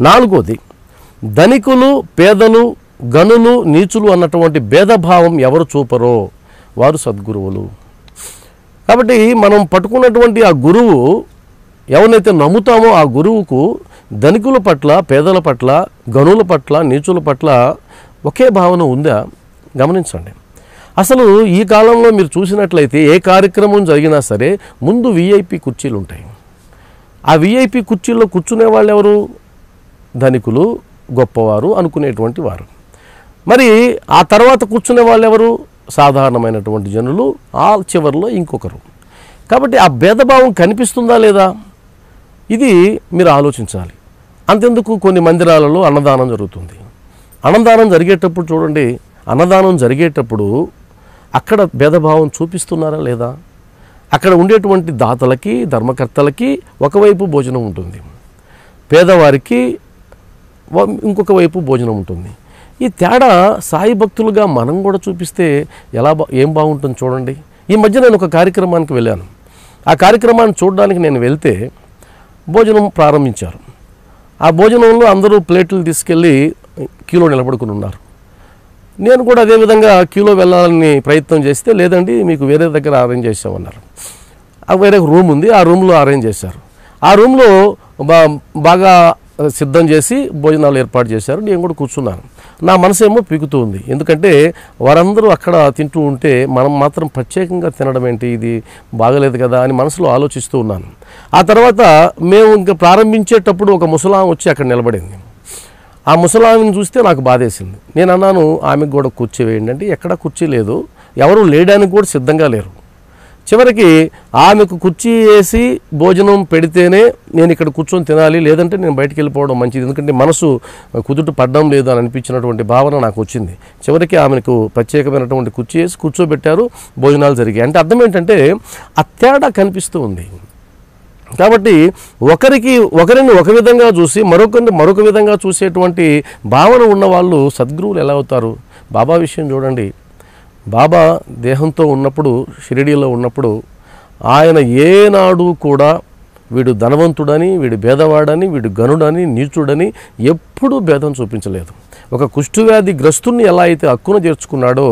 నాలుగోది ధనికులు పేదలు గనులు నీచులు అన్నటువంటి భేదభావం ఎవరు చూపరో వారు సద్గురువులు కాబట్టి మనం పట్టుకున్నటువంటి ఆ గురువు ఎవరినైతే నమ్ముతామో ఆ గురువుకు ధనికుల పట్ల పేదల పట్ల గనుల పట్ల నీచుల పట్ల ఒకే భావన ఉందా గమనించండి అసలు ఈ కాలంలో మీరు చూసినట్లయితే ఏ కార్యక్రమం జరిగినా సరే ముందు విఐపి కుర్చీలు ఉంటాయి ఆ విఐపి కుర్చీల్లో కూర్చునే వాళ్ళు ఎవరు ధనికులు గొప్పవారు అనుకునేటువంటి వారు మరి ఆ తర్వాత కూర్చునే వాళ్ళు ఎవరు సాధారణమైనటువంటి జనులు ఆ చివరిలో ఇంకొకరు కాబట్టి ఆ భేదభావం కనిపిస్తుందా లేదా ఇది మీరు ఆలోచించాలి అంతెందుకు కొన్ని మందిరాలలో అన్నదానం జరుగుతుంది అన్నదానం జరిగేటప్పుడు చూడండి అన్నదానం జరిగేటప్పుడు అక్కడ భేదభావం చూపిస్తున్నారా లేదా అక్కడ ఉండేటువంటి దాతలకి ధర్మకర్తలకి ఒకవైపు భోజనం ఉంటుంది పేదవారికి వ- ఇంకొక వైపు భోజనం ఉంటుంది ఈ తేడా సాయి భక్తులుగా మనం కూడా చూపిస్తే ఎలా బా ఏం బాగుంటుంది చూడండి ఈ మధ్య నేను ఒక కార్యక్రమానికి వెళ్ళాను ఆ కార్యక్రమాన్ని చూడడానికి నేను వెళ్తే భోజనం ప్రారంభించారు ఆ భోజనంలో అందరూ ప్లేట్లు తీసుకెళ్ళి క్యూలో నిలబడుకుని ఉన్నారు నేను కూడా అదే విధంగా క్యూలో వెళ్ళాలని ప్రయత్నం చేస్తే లేదండి మీకు వేరే దగ్గర అరేంజ్ చేసామన్నారు ఆ వేరే రూమ్ ఉంది ఆ రూమ్లో అరేంజ్ చేశారు ఆ రూమ్లో బా బాగా సిద్ధం చేసి భోజనాలు ఏర్పాటు చేశారు నేను కూడా కూర్చున్నాను నా మనసు ఏమో పీకుతూ ఉంది ఎందుకంటే వారందరూ అక్కడ తింటూ ఉంటే మనం మాత్రం ప్రత్యేకంగా తినడం ఏంటి ఇది బాగలేదు కదా అని మనసులో ఆలోచిస్తూ ఉన్నాను ఆ తర్వాత మేము ఇంకా ప్రారంభించేటప్పుడు ఒక ముసలాం వచ్చి అక్కడ నిలబడింది ఆ ముసలామిని చూస్తే నాకు బాధేసింది నేను అన్నాను ఆమెకు కూడా కుర్చీ వేయండి అంటే ఎక్కడా కుర్చీ లేదు ఎవరు లేయడానికి కూడా సిద్ధంగా లేరు చివరికి ఆమెకు కుర్చీ వేసి భోజనం పెడితేనే నేను ఇక్కడ కూర్చొని తినాలి లేదంటే నేను బయటికి వెళ్ళిపోవడం మంచిది ఎందుకంటే మనసు కుదుట పడ్డం లేదు అని అనిపించినటువంటి భావన నాకు వచ్చింది చివరికి ఆమెకు ప్రత్యేకమైనటువంటి కుర్చీ వేసి కూర్చోబెట్టారు భోజనాలు జరిగాయి అంటే అర్థం ఏంటంటే ఆ తేడా కనిపిస్తూ ఉంది కాబట్టి ఒకరికి ఒకరిని ఒక విధంగా చూసి మరొకరిని మరొక విధంగా చూసేటువంటి భావన ఉన్న వాళ్ళు సద్గురువులు ఎలా అవుతారు బాబా విషయం చూడండి బాబా దేహంతో ఉన్నప్పుడు షిరిడీలో ఉన్నప్పుడు ఆయన ఏనాడు కూడా వీడు ధనవంతుడని వీడు భేదవాడని వీడు గనుడని నీచుడని ఎప్పుడూ భేదం చూపించలేదు ఒక కుష్ఠవ్యాధి గ్రస్తుని ఎలా అయితే హక్కున చేర్చుకున్నాడో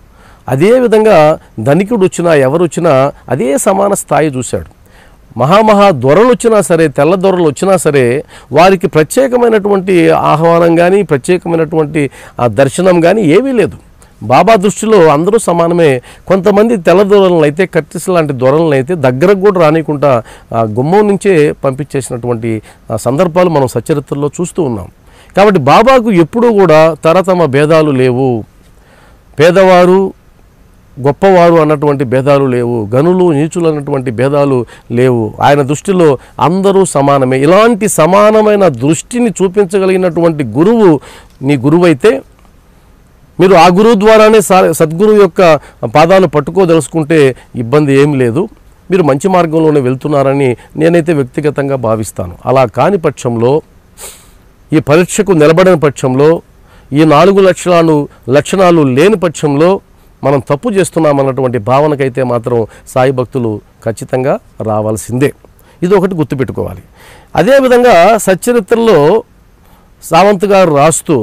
అదే విధంగా ధనికుడు వచ్చినా ఎవరు వచ్చినా అదే సమాన స్థాయి చూశాడు మహామహా దొరలు వచ్చినా సరే తెల్ల దొరలు వచ్చినా సరే వారికి ప్రత్యేకమైనటువంటి ఆహ్వానం కానీ ప్రత్యేకమైనటువంటి ఆ దర్శనం కానీ ఏమీ లేదు బాబా దృష్టిలో అందరూ సమానమే కొంతమంది తెల్ల దొరలను అయితే కట్టిస్ లాంటి దొరలను అయితే దగ్గరకు కూడా రానికుండా ఆ గుమ్మం నుంచే పంపించేసినటువంటి ఆ సందర్భాలు మనం సచరిత్రలో చూస్తూ ఉన్నాం కాబట్టి బాబాకు ఎప్పుడూ కూడా తరతమ భేదాలు లేవు పేదవారు గొప్పవారు అన్నటువంటి భేదాలు లేవు గనులు నీచులు అన్నటువంటి భేదాలు లేవు ఆయన దృష్టిలో అందరూ సమానమే ఇలాంటి సమానమైన దృష్టిని చూపించగలిగినటువంటి గురువు నీ గురువు అయితే మీరు ఆ గురువు ద్వారానే సా- సద్గురువు యొక్క పాదాలు పట్టుకోదలుచుకుంటే ఇబ్బంది ఏం లేదు మీరు మంచి మార్గంలోనే వెళ్తున్నారని నేనైతే వ్యక్తిగతంగా భావిస్తాను అలా కాని పక్షంలో ఈ పరీక్షకు నిలబడిన పక్షంలో ఈ నాలుగు లక్షణాలు లక్షణాలు లేని పక్షంలో మనం తప్పు చేస్తున్నామన్నటువంటి భావనకైతే మాత్రం సాయి భక్తులు ఖచ్చితంగా రావాల్సిందే ఇది ఒకటి గుర్తుపెట్టుకోవాలి అదేవిధంగా సచ్చరిత్రలో సావంత్ గారు రాస్తూ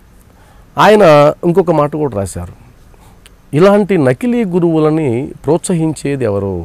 ఆయన ఇంకొక మాట కూడా రాశారు ఇలాంటి నకిలీ గురువులని ప్రోత్సహించేది ఎవరు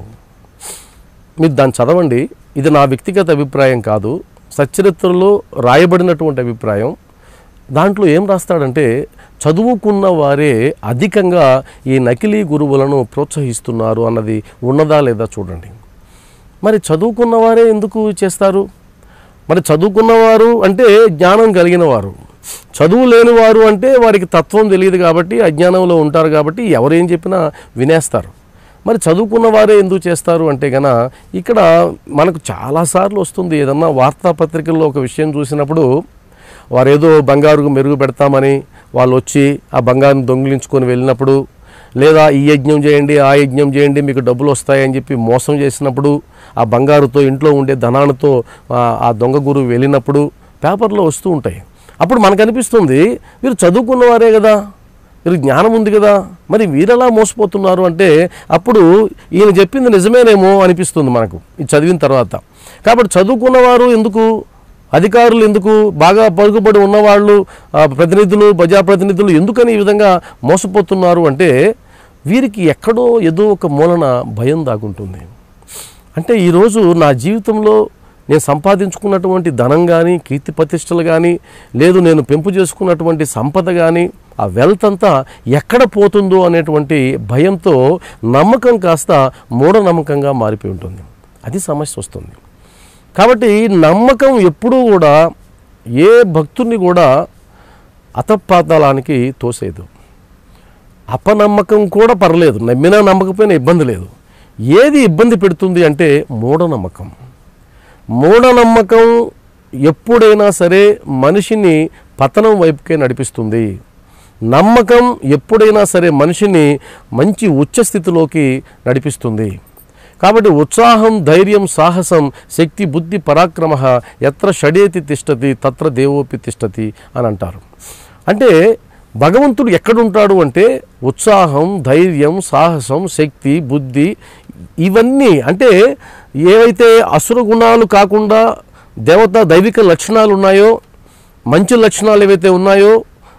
మీరు దాన్ని చదవండి ఇది నా వ్యక్తిగత అభిప్రాయం కాదు సచ్చరిత్రలో రాయబడినటువంటి అభిప్రాయం దాంట్లో ఏం రాస్తాడంటే చదువుకున్న వారే అధికంగా ఈ నకిలీ గురువులను ప్రోత్సహిస్తున్నారు అన్నది ఉన్నదా లేదా చూడండి మరి చదువుకున్న వారే ఎందుకు చేస్తారు మరి చదువుకున్నవారు అంటే జ్ఞానం కలిగిన వారు చదువు లేని వారు అంటే వారికి తత్వం తెలియదు కాబట్టి అజ్ఞానంలో ఉంటారు కాబట్టి ఎవరేం చెప్పినా వినేస్తారు మరి చదువుకున్న వారే ఎందుకు చేస్తారు అంటే గన ఇక్కడ మనకు చాలాసార్లు వస్తుంది ఏదన్నా వార్తాపత్రికల్లో ఒక విషయం చూసినప్పుడు వారు ఏదో బంగారు మెరుగు పెడతామని వాళ్ళు వచ్చి ఆ బంగారుని దొంగిలించుకొని వెళ్ళినప్పుడు లేదా ఈ యజ్ఞం చేయండి ఆ యజ్ఞం చేయండి మీకు డబ్బులు వస్తాయని చెప్పి మోసం చేసినప్పుడు ఆ బంగారుతో ఇంట్లో ఉండే ధనాలతో ఆ- ఆ దొంగ గురువు వెళ్ళినప్పుడు పేపర్లో వస్తూ ఉంటాయి అప్పుడు మనకు అనిపిస్తుంది వీరు చదువుకున్నవారే కదా వీరు జ్ఞానం ఉంది కదా మరి వీరెలా మోసపోతున్నారు అంటే అప్పుడు ఈయన చెప్పింది నిజమేనేమో అనిపిస్తుంది మనకు ఇది చదివిన తర్వాత కాబట్టి చదువుకున్నవారు ఎందుకు అధికారులు ఎందుకు బాగా పలుకుబడి ఉన్నవాళ్ళు ఆ, ప్రతినిధులు ప్రజాప్రతినిధులు ఎందుకని ఈ విధంగా మోసపోతున్నారు అంటే వీరికి ఎక్కడో ఏదో ఒక మూలన భయం దాగుంటుంది అంటే ఈరోజు నా జీవితంలో నేను సంపాదించుకున్నటువంటి ధనం కానీ కీర్తి ప్రతిష్టలు కానీ లేదు నేను పెంపు చేసుకున్నటువంటి సంపద కానీ ఆ వెల్త్ అంతా ఎక్కడ పోతుందో అనేటువంటి భయంతో నమ్మకం కాస్త మూఢనమ్మకంగా మారిపోయి ఉంటుంది అది సమస్య వస్తుంది కాబట్టి నమ్మకం ఎప్పుడూ కూడా ఏ భక్తుడిని కూడా అతపాతాళానికి తోసేదు అపనమ్మకం కూడా పర్లేదు నమ్మినా నమ్మకపోయినా ఇబ్బంది లేదు ఏది ఇబ్బంది పెడుతుంది అంటే మూఢనమ్మకం మూఢనమ్మకం ఎప్పుడైనా సరే మనిషిని పతనం వైపుకే నడిపిస్తుంది నమ్మకం ఎప్పుడైనా సరే మనిషిని మంచి ఉచ్చస్థితిలోకి నడిపిస్తుంది కాబట్టి ఉత్సాహం ధైర్యం సాహసం శక్తి బుద్ధి పరాక్రమ ఎత్ర షడేతి తిష్టతి తత్ర దేవోపి తిష్టతి అని అంటారు అంటే భగవంతుడు ఎక్కడుంటాడు అంటే ఉత్సాహం ధైర్యం సాహసం శక్తి బుద్ధి ఇవన్నీ అంటే ఏవైతే అసుర గుణాలు కాకుండా దేవత దైవిక లక్షణాలు ఉన్నాయో మంచి లక్షణాలు ఏవైతే ఉన్నాయో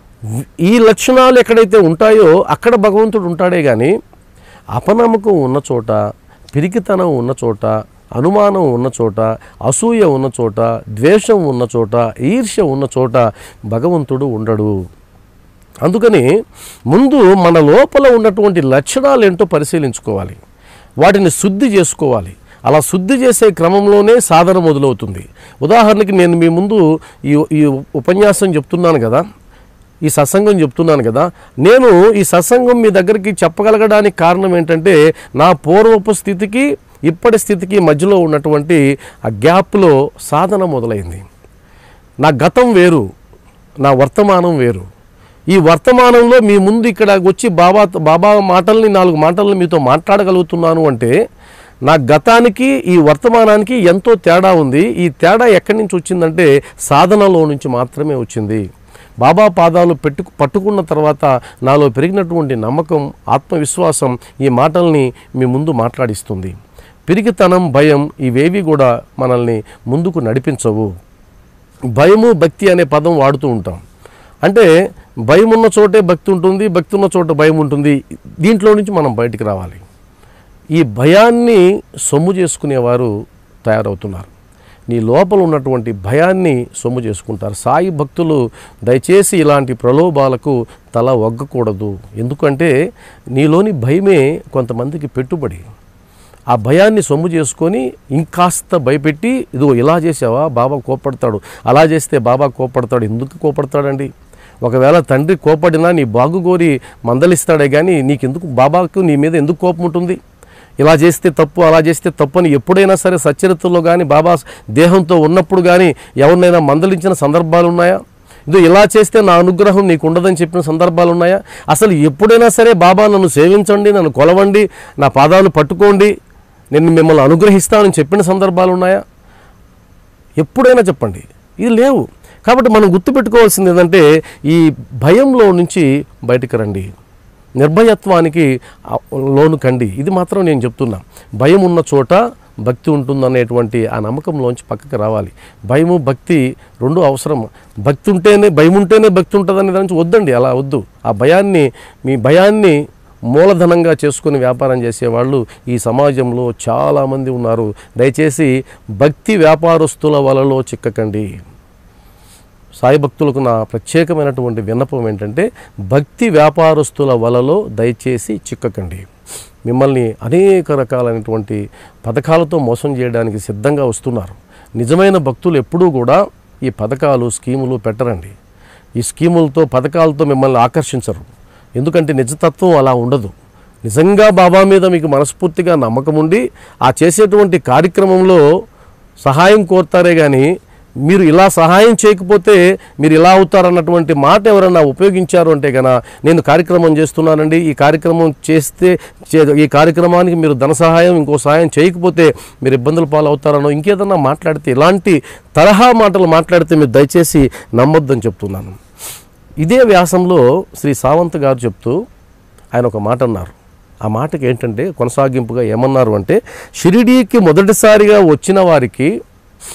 ఈ లక్షణాలు ఎక్కడైతే ఉంటాయో అక్కడ భగవంతుడు ఉంటాడే కానీ అపనమ్మకం ఉన్న చోట పిరికితనం ఉన్న చోట అనుమానం ఉన్న చోట అసూయ ఉన్న చోట ద్వేషం ఉన్న చోట ఈర్ష్య ఉన్న చోట భగవంతుడు ఉండడు అందుకని ముందు మన లోపల ఉన్నటువంటి లక్షణాలు ఏంటో పరిశీలించుకోవాలి వాటిని శుద్ధి చేసుకోవాలి అలా శుద్ధి చేసే క్రమంలోనే సాధన మొదలవుతుంది ఉదాహరణకి నేను మీ ముందు ఈ ఈ ఉపన్యాసం చెప్తున్నాను కదా ఈ సత్సంగం చెప్తున్నాను కదా నేను ఈ సత్సంగం మీ దగ్గరికి చెప్పగలగడానికి కారణం ఏంటంటే నా పూర్వపు స్థితికి ఇప్పటి స్థితికి మధ్యలో ఉన్నటువంటి ఆ గ్యాప్లో సాధన మొదలైంది నా గతం వేరు నా వర్తమానం వేరు ఈ వర్తమానంలో మీ ముందు ఇక్కడ వచ్చి బాబా బాబా మాటల్ని నాలుగు మాటల్ని మీతో మాట్లాడగలుగుతున్నాను అంటే నా గతానికి ఈ వర్తమానానికి ఎంతో తేడా ఉంది ఈ తేడా ఎక్కడి నుంచి వచ్చిందంటే సాధనలో నుంచి మాత్రమే వచ్చింది బాబా పాదాలు పెట్టు పట్టుకున్న తర్వాత నాలో పెరిగినటువంటి నమ్మకం ఆత్మవిశ్వాసం ఈ మాటల్ని మీ ముందు మాట్లాడిస్తుంది పిరికితనం భయం ఇవేవి కూడా మనల్ని ముందుకు నడిపించవు భయము భక్తి అనే పదం వాడుతూ ఉంటాం అంటే భయం ఉన్న చోటే భక్తి ఉంటుంది భక్తి ఉన్న చోట భయం ఉంటుంది దీంట్లో నుంచి మనం బయటికి రావాలి ఈ భయాన్ని సొమ్ము చేసుకునేవారు తయారవుతున్నారు నీ లోపల ఉన్నటువంటి భయాన్ని సొమ్ము చేసుకుంటారు సాయి భక్తులు దయచేసి ఇలాంటి ప్రలోభాలకు తల ఒగ్గకూడదు ఎందుకంటే నీలోని భయమే కొంతమందికి పెట్టుబడి ఆ భయాన్ని సొమ్ము చేసుకొని ఇంకాస్త భయపెట్టి ఇదిగో ఇలా చేసావా బాబా కోపడతాడు అలా చేస్తే బాబా కోపడతాడు ఎందుకు కోపడతాడండి ఒకవేళ తండ్రి కోపడినా నీ బాగు కోరి మందలిస్తాడే కానీ నీకెందుకు బాబాకు నీ మీద ఎందుకు కోపం ఉంటుంది ఇలా చేస్తే తప్పు అలా చేస్తే తప్పు అని ఎప్పుడైనా సరే సచ్చరిత్రలో కానీ బాబా దేహంతో ఉన్నప్పుడు కానీ ఎవరినైనా మందలించిన సందర్భాలు ఉన్నాయా ఇదో ఇలా చేస్తే నా అనుగ్రహం నీకు ఉండదని చెప్పిన సందర్భాలు ఉన్నాయా అసలు ఎప్పుడైనా సరే బాబా నన్ను సేవించండి నన్ను కొలవండి నా పాదాలు పట్టుకోండి నేను మిమ్మల్ని అనుగ్రహిస్తానని చెప్పిన సందర్భాలు ఉన్నాయా ఎప్పుడైనా చెప్పండి ఇది లేవు కాబట్టి మనం గుర్తుపెట్టుకోవాల్సింది ఏంటంటే ఈ భయంలో నుంచి బయటకు రండి నిర్భయత్వానికి ఆ లోను కండి ఇది మాత్రం నేను చెప్తున్నా భయం ఉన్న చోట భక్తి ఉంటుందనేటువంటి ఆ నమ్మకంలోంచి పక్కకి రావాలి భయము భక్తి రెండు అవసరం భక్తి ఉంటేనే భయం ఉంటేనే భక్తి ఉంటుందనే దాని నుంచి వద్దండి అలా వద్దు ఆ భయాన్ని మీ భయాన్ని మూలధనంగా చేసుకుని వ్యాపారం చేసేవాళ్ళు ఈ సమాజంలో చాలామంది ఉన్నారు దయచేసి భక్తి వ్యాపారస్తుల వలలో చిక్కకండి సాయి భక్తులకు నా ప్రత్యేకమైనటువంటి విన్నపం ఏంటంటే భక్తి వ్యాపారస్తుల వలలో దయచేసి చిక్కకండి మిమ్మల్ని అనేక రకాలైనటువంటి పథకాలతో మోసం చేయడానికి సిద్ధంగా వస్తున్నారు నిజమైన భక్తులు ఎప్పుడూ కూడా ఈ పథకాలు స్కీములు పెట్టరండి ఈ స్కీములతో పథకాలతో మిమ్మల్ని ఆకర్షించరు ఎందుకంటే నిజతత్వం అలా ఉండదు నిజంగా బాబా మీద మీకు మనస్ఫూర్తిగా నమ్మకం ఉండి ఆ చేసేటువంటి కార్యక్రమంలో సహాయం కోరుతారే కానీ మీరు ఇలా సహాయం చేయకపోతే మీరు ఇలా అవుతారన్నటువంటి మాట ఎవరన్నా ఉపయోగించారు అంటే గన నేను కార్యక్రమం చేస్తున్నానండి ఈ కార్యక్రమం చేస్తే చే- ఈ కార్యక్రమానికి మీరు ధన సహాయం ఇంకో సహాయం చేయకపోతే మీరు ఇబ్బందుల పాలవుతారనో ఇంకేదన్నా మాట్లాడితే ఇలాంటి తరహా మాటలు మాట్లాడితే మీరు దయచేసి నమ్మొద్దని చెప్తున్నాను ఇదే వ్యాసంలో శ్రీ సావంత్ గారు చెప్తూ ఆయన ఒక మాట అన్నారు ఆ మాటకి ఏంటంటే కొనసాగింపుగా ఏమన్నారు అంటే షిరిడీకి మొదటిసారిగా వచ్చిన వారికి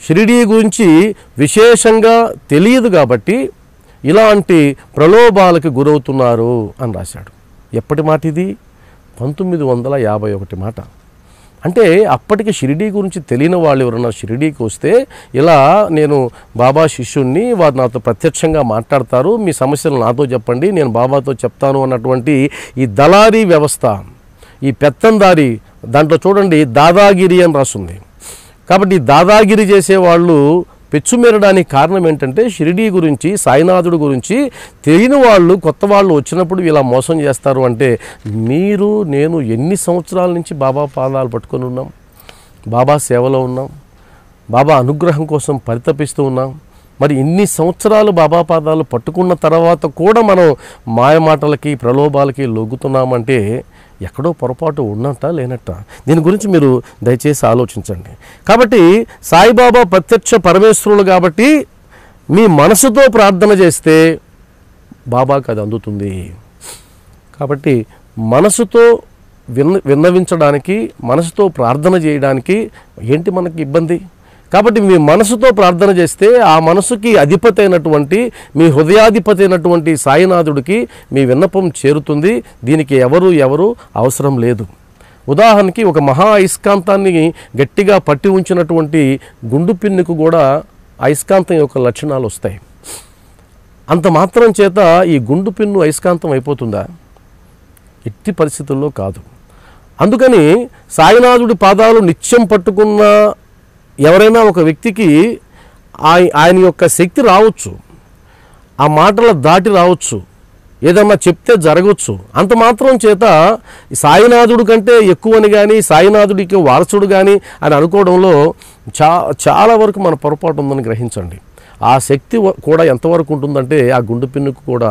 షిరిడీ గురించి విశేషంగా తెలియదు కాబట్టి ఇలాంటి ప్రలోభాలకు గురవుతున్నారు అని రాశాడు ఎప్పటి మాట ఇది పంతొమ్మిది వందల యాభై ఒకటి మాట అంటే అప్పటికి షిరిడీ గురించి తెలియని వాళ్ళు ఎవరన్నా షిరిడీకి వస్తే ఇలా నేను బాబా శిష్యుణ్ణి వారు నాతో ప్రత్యక్షంగా మాట్లాడతారు మీ సమస్యలు నాతో చెప్పండి నేను బాబాతో చెప్తాను అన్నటువంటి ఈ దళారీ వ్యవస్థ ఈ పెత్తందారి దాంట్లో చూడండి దాదాగిరి అని రాస్తుంది కాబట్టి ఈ దాదాగిరి చేసే వాళ్ళు పెచ్చుమెరడానికి కారణం ఏంటంటే షిరిడీ గురించి సాయినాథుడు గురించి తెలియని వాళ్ళు కొత్త వాళ్ళు వచ్చినప్పుడు ఇలా మోసం చేస్తారు అంటే మీరు నేను ఎన్ని సంవత్సరాల నుంచి బాబా పాదాలు పట్టుకొని ఉన్నాం బాబా సేవలో ఉన్నాం బాబా అనుగ్రహం కోసం పరితపిస్తూ ఉన్నాం మరి ఇన్ని సంవత్సరాలు బాబా పాదాలు పట్టుకున్న తర్వాత కూడా మనం మాయమాటలకి ప్రలోభాలకి లొగ్గుతున్నామంటే ఎక్కడో పొరపాటు ఉన్నట్ట లేనట్ట దీని గురించి మీరు దయచేసి ఆలోచించండి కాబట్టి సాయిబాబా ప్రత్యక్ష పరమేశ్వరులు కాబట్టి మీ మనసుతో ప్రార్థన చేస్తే బాబాకి అది అందుతుంది కాబట్టి మనసుతో విన్న విన్నవించడానికి మనసుతో ప్రార్థన చేయడానికి ఏంటి మనకి ఇబ్బంది కాబట్టి మీ మనసుతో ప్రార్థన చేస్తే ఆ మనసుకి అధిపతి అయినటువంటి మీ హృదయాధిపతి అయినటువంటి సాయినాథుడికి మీ విన్నపం చేరుతుంది దీనికి ఎవరు ఎవరు అవసరం లేదు ఉదాహరణకి ఒక మహా అయస్కాంతాన్ని గట్టిగా పట్టి ఉంచినటువంటి గుండు పిన్నుకు కూడా అయస్కాంతం యొక్క లక్షణాలు వస్తాయి అంత మాత్రం చేత ఈ గుండు పిన్ను అయస్కాంతం అయిపోతుందా ఎట్టి పరిస్థితుల్లో కాదు అందుకని సాయినాథుడి పాదాలు నిత్యం పట్టుకున్న ఎవరైనా ఒక వ్యక్తికి ఆయ- ఆయన యొక్క శక్తి రావచ్చు ఆ మాటల దాటి రావచ్చు ఏదన్నా చెప్తే జరగవచ్చు అంత మాత్రం చేత ఈ సాయినాథుడు కంటే ఎక్కువని కానీ సాయినాథుడికి వారసుడు కానీ అని అనుకోవడంలో చా చాలా వరకు మన పొరపాటు ఉందని గ్రహించండి ఆ శక్తి వ- కూడా ఎంతవరకు ఉంటుందంటే ఆ గుండు పిన్నుకు కూడా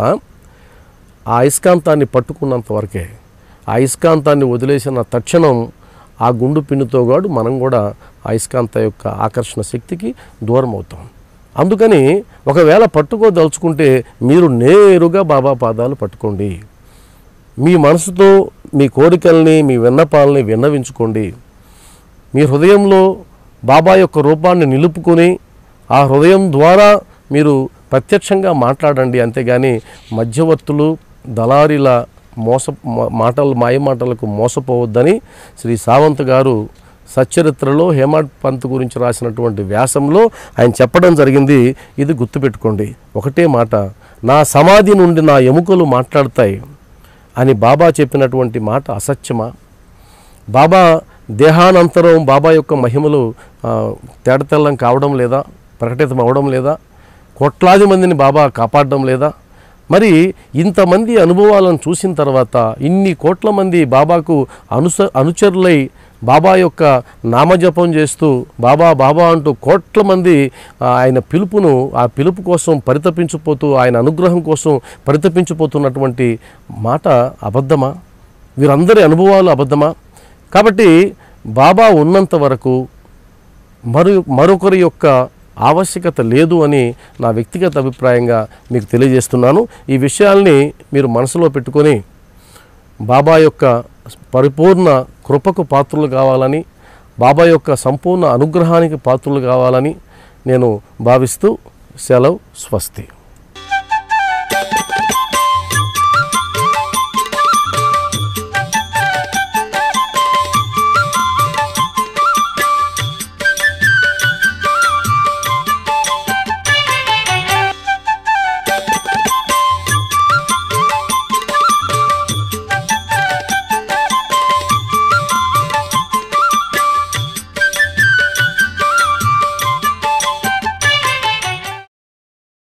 ఆ అయస్కాంతాన్ని పట్టుకున్నంత వరకే ఆ అయస్కాంతాన్ని వదిలేసిన తక్షణం ఆ గుండు పిన్నుతో గాడు మనం కూడా ఆ అయస్కాంత యొక్క ఆకర్షణ శక్తికి దూరం అవుతాం అందుకని ఒకవేళ పట్టుకోదలుచుకుంటే మీరు నేరుగా బాబా పాదాలు పట్టుకోండి మీ మనసుతో మీ కోరికల్ని మీ విన్నపాలని విన్నవించుకోండి మీ హృదయంలో బాబా యొక్క రూపాన్ని నిలుపుకొని ఆ హృదయం ద్వారా మీరు ప్రత్యక్షంగా మాట్లాడండి అంతేగాని మధ్యవర్తులు దళారీల మోస మా- మాటలు మాయ మాటలకు మోసపోవద్దని శ్రీ సావంత్ గారు సచ్చరిత్రలో హేమాడ్ పంత్ గురించి రాసినటువంటి వ్యాసంలో ఆయన చెప్పడం జరిగింది ఇది గుర్తుపెట్టుకోండి ఒకటే మాట నా సమాధి నుండి నా ఎముకలు మాట్లాడతాయి అని బాబా చెప్పినటువంటి మాట అసత్యమా బాబా దేహానంతరం బాబా యొక్క మహిమలు ఆ, తేడతెల్లం కావడం లేదా ప్రకటితం అవడం లేదా కోట్లాది మందిని బాబా కాపాడడం లేదా మరి ఇంతమంది అనుభవాలను చూసిన తర్వాత ఇన్ని కోట్ల మంది బాబాకు అనుస అనుచరులై బాబా యొక్క నామజపం చేస్తూ బాబా బాబా అంటూ కోట్ల మంది ఆ, ఆయన పిలుపును ఆ పిలుపు కోసం పరితపించిపోతూ ఆయన అనుగ్రహం కోసం పరితపించిపోతున్నటువంటి మాట అబద్ధమా వీరందరి అనుభవాలు అబద్ధమా కాబట్టి బాబా ఉన్నంత వరకు మరో మరొకరి యొక్క ఆవశ్యకత లేదు అని నా వ్యక్తిగత అభిప్రాయంగా మీకు తెలియజేస్తున్నాను ఈ విషయాల్ని మీరు మనసులో పెట్టుకొని బాబా యొక్క పరిపూర్ణ కృపకు పాత్రలు కావాలని బాబా యొక్క సంపూర్ణ అనుగ్రహానికి పాత్రలు కావాలని నేను భావిస్తూ సెలవు స్వస్తి